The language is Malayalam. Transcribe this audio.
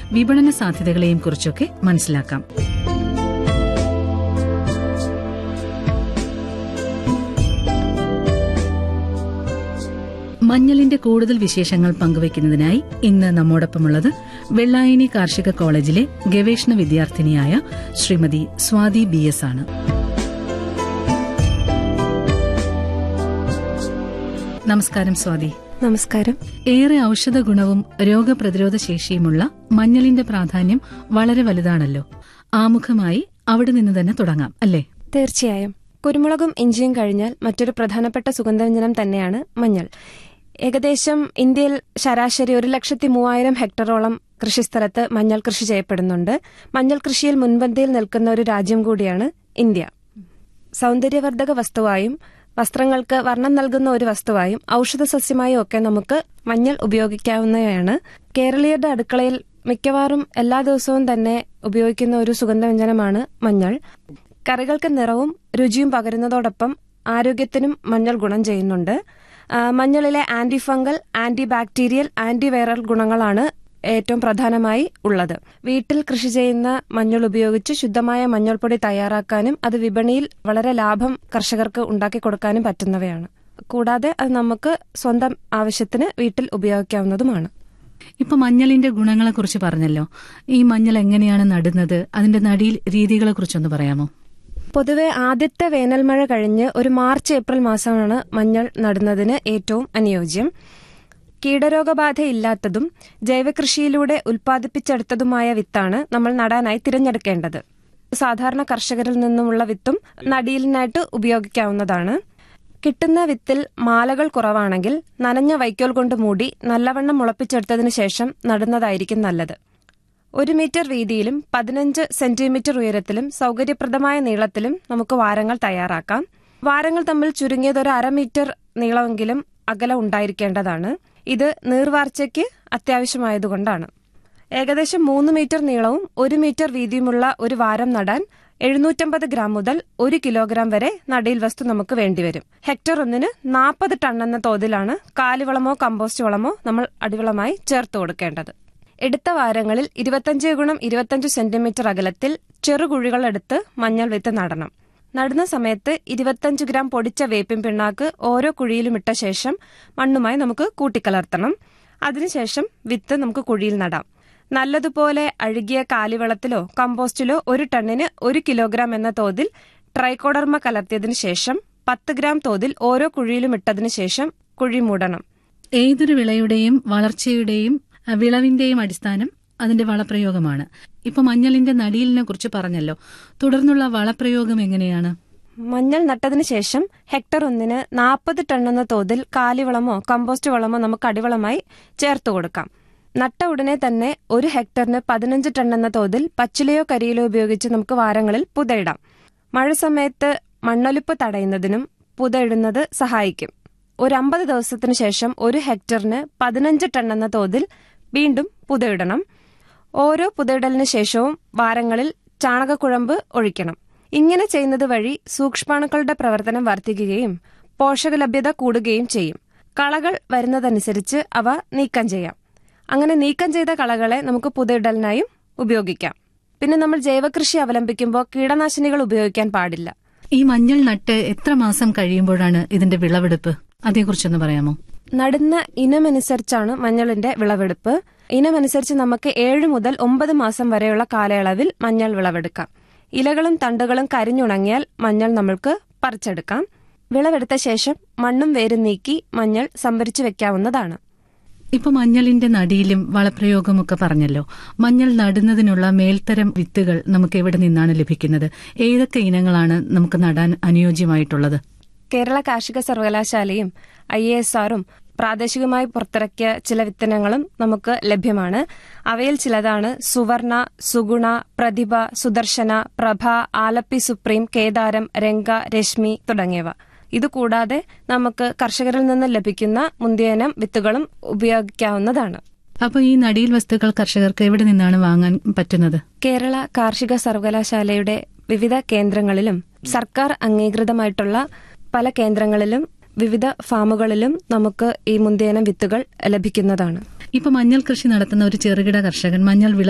വിപണന സാധ്യതകളെയും കുറിച്ചൊക്കെ മനസ്സിലാക്കാം മഞ്ഞളിന്റെ കൂടുതൽ വിശേഷങ്ങൾ പങ്കുവയ്ക്കുന്നതിനായി ഇന്ന് നമ്മോടൊപ്പമുള്ളത് വെള്ളായണി കാർഷിക കോളേജിലെ ഗവേഷണ വിദ്യാർത്ഥിനിയായ ശ്രീമതി സ്വാതി ബി എസ് ആണ് നമസ്കാരം സ്വാതി നമസ്കാരം ഏറെ ഔഷധ ഗുണവും രോഗപ്രതിരോധ ശേഷിയുമുള്ള മഞ്ഞളിന്റെ പ്രാധാന്യം വളരെ വലുതാണല്ലോ ആമുഖമായി അവിടെ നിന്ന് തന്നെ തുടങ്ങാം അല്ലേ തീർച്ചയായും കുരുമുളകും ഇഞ്ചിയും കഴിഞ്ഞാൽ മറ്റൊരു പ്രധാനപ്പെട്ട സുഗന്ധവ്യഞ്ജനം തന്നെയാണ് മഞ്ഞൾ ഏകദേശം ഇന്ത്യയിൽ ശരാശരി ഒരു ലക്ഷത്തി മൂവായിരം ഹെക്ടറോളം കൃഷിസ്ഥലത്ത് മഞ്ഞൾ കൃഷി ചെയ്യപ്പെടുന്നുണ്ട് മഞ്ഞൾ കൃഷിയിൽ മുൻപന്തിയിൽ നിൽക്കുന്ന ഒരു രാജ്യം കൂടിയാണ് ഇന്ത്യ സൗന്ദര്യവർദ്ധക വസ്തുവായും വസ്ത്രങ്ങൾക്ക് വർണ്ണം നൽകുന്ന ഒരു വസ്തുവായും ഔഷധ സസ്യമായും ഒക്കെ നമുക്ക് മഞ്ഞൾ ഉപയോഗിക്കാവുന്നതാണ് കേരളീയരുടെ അടുക്കളയിൽ മിക്കവാറും എല്ലാ ദിവസവും തന്നെ ഉപയോഗിക്കുന്ന ഒരു സുഗന്ധവ്യഞ്ജനമാണ് മഞ്ഞൾ കറികൾക്ക് നിറവും രുചിയും പകരുന്നതോടൊപ്പം ആരോഗ്യത്തിനും മഞ്ഞൾ ഗുണം ചെയ്യുന്നുണ്ട് ആ, മഞ്ഞളിലെ anti fungal anti bacterial anti viral ഗുണങ്ങളാണ് ഏറ്റവും പ്രധാനമായി ഉള്ളത് വീട്ടിൽ കൃഷി ചെയ്യുന്ന മഞ്ഞൾ ഉപയോഗിച്ച് ശുദ്ധമായ മഞ്ഞൾപ്പൊടി തയ്യാറാക്കാനും അത് വിപണിയിൽ വളരെ ലാഭം കർഷകർക്ക് ഉണ്ടാക്കി കൊടുക്കാനും പറ്റുന്നവയാണ് കൂടാതെ അത് നമുക്ക് സ്വന്തം ആവശ്യത്തിന് വീട്ടിൽ ഉപയോഗിക്കാവുന്നതുമാണ് ഇപ്പൊ മഞ്ഞളിന്റെ ഗുണങ്ങളെ കുറിച്ച് പറഞ്ഞല്ലോ ഈ മഞ്ഞൾ എങ്ങനെയാണ് നടുന്നത് അതിന്റെ നടീൽ രീതികളെ കുറിച്ചൊന്ന് പറയാമോ പൊതുവെ ആദ്യത്തെ വേനൽമഴ കഴിഞ്ഞ് ഒരു മാർച്ച് ഏപ്രിൽ മാസമാണ് മഞ്ഞൾ നടുന്നതിന് ഏറ്റവും അനുയോജ്യം കീടരോഗബാധയില്ലാത്തതും ജൈവകൃഷിയിലൂടെ ഉൽപ്പാദിപ്പിച്ചെടുത്തതുമായ വിത്താണ് നമ്മൾ നടാനായി തിരഞ്ഞെടുക്കേണ്ടത് സാധാരണ കർഷകരിൽ നിന്നുമുള്ള വിത്തും നടീലിനായിട്ട് ഉപയോഗിക്കാവുന്നതാണ് കിട്ടുന്ന വിത്തിൽ മാലകൾ കുറവാണെങ്കിൽ നനഞ്ഞ വൈക്കോൽ കൊണ്ട് മൂടി നല്ലവണ്ണം മുളപ്പിച്ചെടുത്തതിനു ശേഷം നടുന്നതായിരിക്കും നല്ലത് ഒരു മീറ്റർ വീതിയിലും പതിനഞ്ച് സെന്റിമീറ്റർ ഉയരത്തിലും സൗകര്യപ്രദമായ നീളത്തിലും നമുക്ക് വാരങ്ങൾ തയ്യാറാക്കാം വാരങ്ങൾ തമ്മിൽ ചുരുങ്ങിയത് ഒരു അര മീറ്റർ നീളമെങ്കിലും അകലം ഉണ്ടായിരിക്കേണ്ടതാണ് ഇത് നീർവാർച്ചയ്ക്ക് അത്യാവശ്യമായതുകൊണ്ടാണ് ഏകദേശം മൂന്ന് മീറ്റർ നീളവും ഒരു മീറ്റർ വീതിയുമുള്ള ഒരു വാരം നടാൻ എഴുന്നൂറ്റമ്പത് ഗ്രാം മുതൽ ഒരു കിലോഗ്രാം വരെ നടീൽ വസ്തു നമുക്ക് വേണ്ടിവരും ഹെക്ടർ ഒന്നിന് നാൽപ്പത് ടൺ എന്ന തോതിലാണ് കാലിവളമോ കമ്പോസ്റ്റ് വളമോ നമ്മൾ അടിവളമായി ചേർത്ത് കൊടുക്കേണ്ടത് എടുത്ത വാരങ്ങളിൽ ഇരുപത്തഞ്ച് ഗുണം ഇരുപത്തഞ്ച് സെന്റിമീറ്റർ അകലത്തിൽ ചെറുകുഴികൾ എടുത്ത് മഞ്ഞൾ വിത്ത് നടണം നടുന്ന സമയത്ത് ഇരുപത്തഞ്ച് ഗ്രാം പൊടിച്ച വേപ്പിൻ പിണ്ണാക്ക് ഓരോ കുഴിയിലും ഇട്ട ശേഷം മണ്ണുമായി നമുക്ക് കൂട്ടിക്കലർത്തണം അതിനുശേഷം വിത്ത് നമുക്ക് കുഴിയിൽ നടാം നല്ലതുപോലെ അഴുകിയ കാലിവളത്തിലോ കമ്പോസ്റ്റിലോ ഒരു ടണ്ണിന് ഒരു കിലോഗ്രാം എന്ന തോതിൽ ട്രൈക്കോഡർമ കലർത്തിയതിനു ശേഷം പത്ത് ഗ്രാം തോതിൽ ഓരോ കുഴിയിലും ഇട്ടതിനു ശേഷം കുഴി മൂടണം ഏതൊരു വിളയുടെയും വളർച്ചയുടെയും അഹ് വിളവിന്റെയും അടിസ്ഥാനം അതിന്റെ വളപ്രയോഗമാണ് ഇപ്പൊ മഞ്ഞളിന്റെ നടീലിനെ കുറിച്ച് പറഞ്ഞല്ലോ തുടർന്നുള്ള വളപ്രയോഗം എങ്ങനെയാണ് മഞ്ഞൾ നട്ടതിനു ശേഷം ഹെക്ടർ ഒന്നിന് നാൽപ്പത് ടൺ എന്ന തോതിൽ കാലിവളമോ കമ്പോസ്റ്റ് വളമോ നമുക്ക് അടിവളമായി ചേർത്ത് കൊടുക്കാം നട്ട ഉടനെ തന്നെ ഒരു ഹെക്ടറിന് പതിനഞ്ച് ടൺ എന്ന തോതിൽ പച്ചിലയോ കരിയിലോ ഉപയോഗിച്ച് നമുക്ക് വാരങ്ങളിൽ പുതയിടാം മഴ സമയത്ത് മണ്ണൊലിപ്പ് തടയുന്നതിനും പുതയിടുന്നത് സഹായിക്കും ഒരു അമ്പത് ദിവസത്തിനു ശേഷം ഒരു ഹെക്ടറിന് പതിനഞ്ച് ടൺ എന്ന തോതിൽ വീണ്ടും പുതയിടണം ഓരോ പുതയിടലിന് ശേഷവും വാരങ്ങളിൽ ചാണകക്കുഴമ്പ് ഒഴിക്കണം ഇങ്ങനെ ചെയ്യുന്നത് വഴി സൂക്ഷ്മാണുക്കളുടെ പ്രവർത്തനം വർദ്ധിക്കുകയും പോഷകലഭ്യത കൂടുകയും ചെയ്യും കളകൾ വരുന്നതനുസരിച്ച് അവ നീക്കം ചെയ്യാം അങ്ങനെ നീക്കം ചെയ്ത കളകളെ നമുക്ക് പുതയിടലിനായും ഉപയോഗിക്കാം പിന്നെ നമ്മൾ ജൈവകൃഷി അവലംബിക്കുമ്പോൾ കീടനാശിനികൾ ഉപയോഗിക്കാൻ പാടില്ല ഈ മഞ്ഞൾ നട്ട് എത്ര മാസം കഴിയുമ്പോഴാണ് ഇതിന്റെ വിളവെടുപ്പ് അതേക്കുറിച്ചൊന്ന് പറയാമോ നടുന്ന ഇനമനുസരിച്ചാണ് മഞ്ഞളിന്റെ വിളവെടുപ്പ് ഇനമനുസരിച്ച് നമുക്ക് ഏഴ് മുതൽ ഒമ്പത് മാസം വരെയുള്ള കാലയളവിൽ മഞ്ഞൾ വിളവെടുക്കാം ഇലകളും തണ്ടുകളും കരിഞ്ഞുണങ്ങിയാൽ മഞ്ഞൾ നമ്മൾക്ക് പറിച്ചെടുക്കാം വിളവെടുത്ത ശേഷം മണ്ണും വേരും നീക്കി മഞ്ഞൾ സംഭരിച്ചു വെക്കാവുന്നതാണ് ഇപ്പൊ മഞ്ഞളിന്റെ നടിയിലും വളപ്രയോഗവും ഒക്കെ പറഞ്ഞല്ലോ മഞ്ഞൾ നടുന്നതിനുള്ള മേൽത്തരം വിത്തുകൾ നമുക്ക് എവിടെ നിന്നാണ് ലഭിക്കുന്നത് ഏതൊക്കെ ഇനങ്ങളാണ് നമുക്ക് നടാൻ അനുയോജ്യമായിട്ടുള്ളത് കേരള കാർഷിക സർവകലാശാലയും ഐ എ എസ് ആറും പ്രാദേശികമായി പുറത്തിറക്കിയ ചില വിത്തനങ്ങളും നമുക്ക് ലഭ്യമാണ് അവയിൽ ചിലതാണ് സുവർണ സുഗുണ പ്രതിഭ സുദർശന പ്രഭ ആലപ്പി സുപ്രീം കേദാരം രംഗ രശ്മി തുടങ്ങിയവ ഇതുകൂടാതെ നമുക്ക് കർഷകരിൽ നിന്ന് ലഭിക്കുന്ന മുന്തിയനം വിത്തുകളും ഉപയോഗിക്കാവുന്നതാണ് അപ്പൊ ഈ നടീൽ വസ്തുക്കൾ കർഷകർക്ക് എവിടെ നിന്നാണ് വാങ്ങാൻ പറ്റുന്നത് കേരള കാർഷിക സർവകലാശാലയുടെ വിവിധ കേന്ദ്രങ്ങളിലും സർക്കാർ അംഗീകൃതമായിട്ടുള്ള പല കേന്ദ്രങ്ങളിലും വിവിധ ഫാമുകളിലും നമുക്ക് ഈ മുന്തിയനം വിത്തുകൾ ലഭിക്കുന്നതാണ് ഇപ്പൊ മഞ്ഞൾ കൃഷി നടത്തുന്ന ഒരു ചെറുകിട കർഷകൻ മഞ്ഞൾ വിള